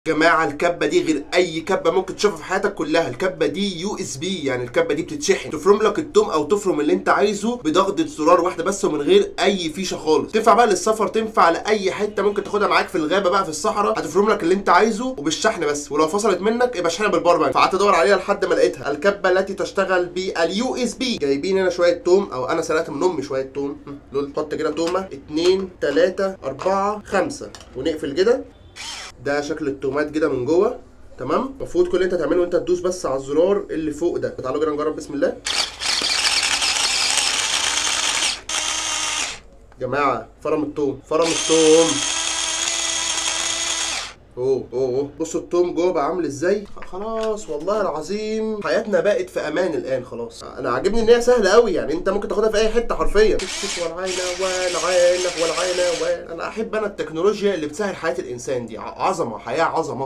جماعه الكبه دي غير اي كبه ممكن تشوفها في حياتك كلها الكبه دي يو اس بي يعني الكبه دي بتتشحن تفرم لك التوم او تفرم اللي انت عايزه بضغطه زرار واحده بس ومن غير اي فيشه خالص تنفع بقى للسفر تنفع لاي حته ممكن تاخدها معاك في الغابه بقى في الصحراء هتفرم لك اللي انت عايزه وبالشحن بس ولو فصلت منك يبقى شحنها بالباور بانك فقعدت ادور عليها لحد ما لقيتها الكبه التي تشتغل باليو اس بي جايبين هنا شويه توم او انا سرقت من امي شويه توم هم، دول تحط كده تومه 2 3 4 5 ونقفل كده ده شكل التومات كده من جوه تمام المفروض كل اللي انت تعمله انت تدوس بس على الزرار اللي فوق ده تعالوا كده نجرب بسم الله جماعه فرم التوم فرم التوم اوه اوه اوه بصوا التوم جوه بقى عامل ازاي خلاص والله العظيم حياتنا بقت في امان الان خلاص انا عاجبني ان هي سهله قوي يعني انت ممكن تاخدها في اي حته حرفيا والعينه والعينه والعينه انا احب انا التكنولوجيا اللي بتسهل حياه الانسان دي ع- عظمه حياه عظمه